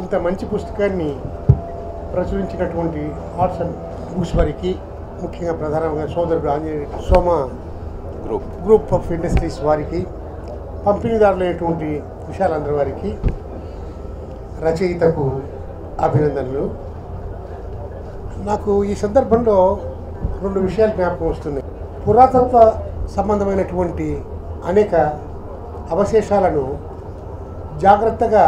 ఇంత మంచి పుస్తకాన్ని ప్రచురించినటువంటి ఆర్ట్స్ అండ్ బుక్స్ వారికి ముఖ్యంగా ప్రధానంగా సోదరుడు Anjaneya Soma group group of industries వారికి పంపిణీదారులైనటువంటి విశాలందరి వారికి రచయితకు అభినందనలు నాకు ఈ సందర్భంలో రెండు విషయాలు జ్ఞాపకం వస్తున్నాయి పురాతత్వ సంబంధమైనటువంటి అనేక అవశేషాలను జాగ్రత్తగా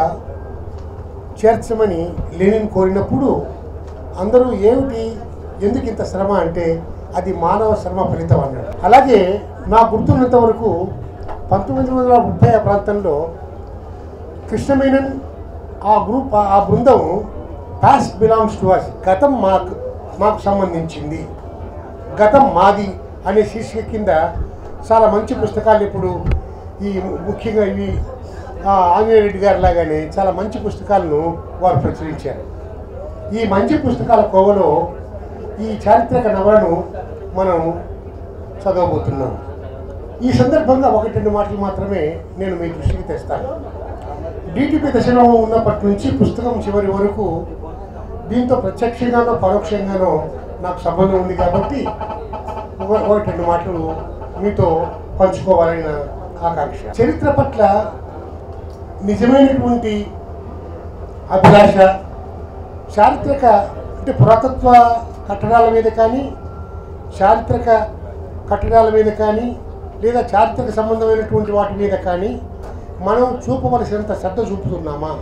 చేర్చమని లెనిన్ కోరినప్పుడు అందరూ ఏమిటి ఎందుకు ఇంత శ్రమ అంటే అది మానవ శ్రమ ఫలితం అన్నాడు అలాగే నా గుర్తున్నంత వరకు పంతొమ్మిది వందల ముప్పై ఆ ప్రాంతంలో కృష్ణమేనన్ ఆ గ్రూప్ ఆ బృందం పాస్ట్ బిలాంగ్స్ టు అస్ గతం మాకు మాకు సంబంధించింది గతం మాది అనే శీర్షిక కింద చాలా మంచి పుస్తకాలు ఇప్పుడు ఈ ముఖ్యంగా ఇవి ఆ, ఆంజనేయ రెడ్డి గారి లాగానే చాలా మంచి పుస్తకాలను వారు ప్రచురించారు ఈ మంచి పుస్తకాల కోవలో ఈ చారిత్రక నవలను మనం చదవబోతున్నాం ఈ సందర్భంగా ఒకటి రెండు మాటలు మాత్రమే నేను మీ దృష్టికి తెస్తాను డిటిపి దశలో ఉన్నప్పటి నుంచి పుస్తకం చివరి వరకు దీంతో ప్రత్యక్షంగానో పరోక్షంగానో నాకు సంబంధం ఉంది కాబట్టి ఒక- ఒకటి రెండు మాటలు మీతో పంచుకోవాలని నా ఆకాంక్ష చరిత్ర పట్ల నిజమైనటువంటి అభిలాష చారిత్రక అంటే పురాతత్వ కట్టడాల మీద కానీ చారిత్రక కట్టడాల మీద కానీ లేదా చారిత్రక సంబంధమైనటువంటి వాటి మీద కానీ మనం చూపవలసినంత శ్రద్ధ చూపుతున్నామా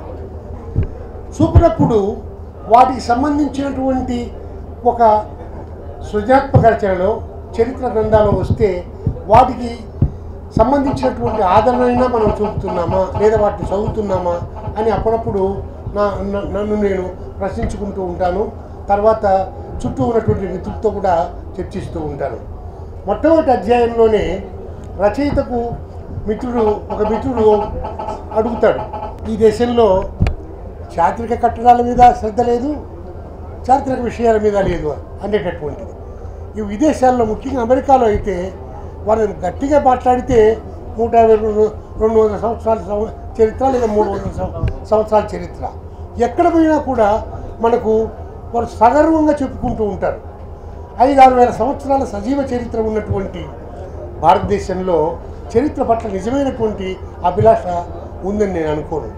చూపినప్పుడు వాటికి సంబంధించినటువంటి ఒక సృజనాత్మక రచనలో చరిత్ర గ్రంథాలు వస్తే వాటికి సంబంధించినటువంటి ఆదరణైనా మనం చూపుతున్నామా లేదా వాటిని చదువుతున్నామా అని అప్పుడప్పుడు నా న- నన్ను నేను ప్రశ్నించుకుంటూ ఉంటాను తర్వాత చుట్టూ ఉన్నటువంటి మిత్రులతో కూడా చర్చిస్తూ ఉంటాను మొట్టమొదటి అధ్యాయంలోనే రచయితకు మిత్రుడు ఒక మిత్రుడు అడుగుతాడు ఈ దేశంలో చారిత్రక కట్టడాల మీద శ్రద్ధ లేదు చారిత్రక విషయాల మీద లేదు అనేటటువంటిది ఈ విదేశాల్లో ముఖ్యంగా అమెరికాలో అయితే వాళ్ళని గట్టిగా మాట్లాడితే నూట యాభై రెండు రెండు వందల సంవత్సరాల సంవ- చరిత్ర లేదా మూడు వందల సంవ- సంవత్సరాల చరిత్ర ఎక్కడ పోయినా కూడా మనకు వాళ్ళు సగర్వంగా చెప్పుకుంటూ ఉంటారు ఐదు ఆరు వేల సంవత్సరాల సజీవ చరిత్ర ఉన్నటువంటి భారతదేశంలో చరిత్ర పట్ల నిజమైనటువంటి అభిలాష ఉందని నేను అనుకోను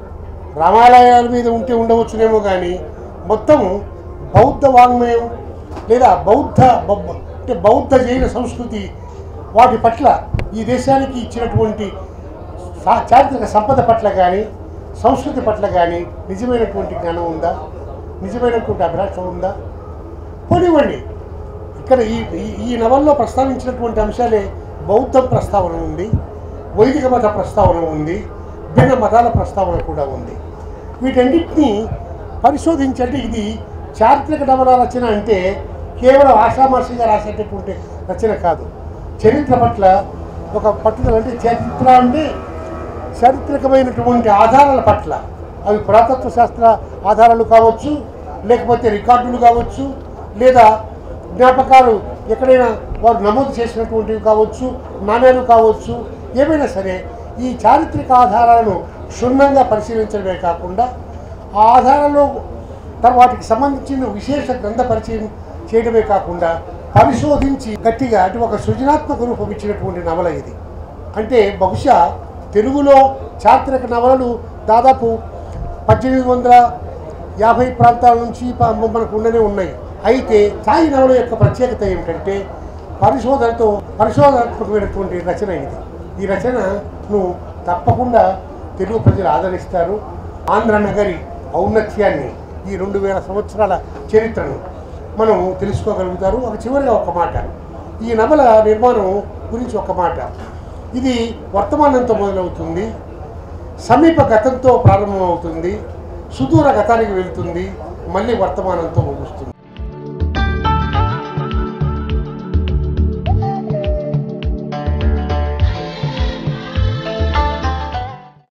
రామాలయాల మీద ఉంటే ఉండవచ్చునేమో కానీ మొత్తం బౌద్ధ వాంగ్మయం లేదా బౌద్ధ బొబ్బ- అంటే బౌద్ధ జైన సంస్కృతి వాటి పట్ల ఈ దేశానికి ఇచ్చినటువంటి సా- చారిత్రక సంపద పట్ల కానీ సంస్కృతి పట్ల కానీ నిజమైనటువంటి జ్ఞానం ఉందా నిజమైనటువంటి అభిలాష ఉందా పోనివ్వండి ఇక్కడ ఈ ఈ- ఈ నవల్లో ప్రస్తావించినటువంటి అంశాలే బౌద్ధ ప్రస్తావన ఉంది వైదిక మత ప్రస్తావన ఉంది భిన్న మతాల ప్రస్తావన కూడా ఉంది వీటన్నిటినీ పరిశోధించంటే ఇది చారిత్రక నవల రచన అంటే కేవలం ఆషామాషిగా రాసేటటువంటి రచన కాదు చరిత్ర పట్ల ఒక పట్టుదల అంటే చరిత్ర అంటే చారిత్రకమైనటువంటి ఆధారాల పట్ల అవి పురాతత్వ శాస్త్ర ఆధారాలు కావచ్చు లేకపోతే రికార్డులు కావచ్చు లేదా జ్ఞాపకాలు ఎక్కడైనా వారు నమోదు చేసినటువంటివి కావచ్చు నాణ్యాలు కావచ్చు ఏమైనా సరే ఈ చారిత్రక ఆధారాలను క్షుణ్ణంగా పరిశీలించడమే కాకుండా ఆ ఆధారాల్లో తర్ వాటికి సంబంధించిన విశేష గ్రంథ పరిచయం చేయడమే కాకుండా పరిశోధించి గట్టిగా అంటే ఒక సృజనాత్మక రూపం ఇచ్చినటువంటి నవల ఇది అంటే బహుశా తెలుగులో చారిత్రక నవలలు దాదాపు పద్దెనిమిది వందల యాభై ప్రాంతాల నుంచి ప- మనకు ఉండనే ఉన్నాయి అయితే సాయి నవల యొక్క ప్రత్యేకత ఏమిటంటే పరిశోధనతో పరిశోధనాత్మకమైనటువంటి రచన ఇది ఈ రచనను తప్పకుండా తెలుగు ప్రజలు ఆదరిస్తారు ఆంధ్ర నగరి ఔన్నత్యాన్ని ఈ రెండు వేల సంవత్సరాల చరిత్రను మనం తెలుసుకోగలుగుతారు ఒక చివరిగా ఒక మాట ఈ నవల నిర్మాణం గురించి ఒక మాట ఇది వర్తమానంతో మొదలవుతుంది సమీప గతంతో ప్రారంభమవుతుంది సుదూర గతానికి వెళ్తుంది మళ్ళీ వర్తమానంతో ముగుస్తుంది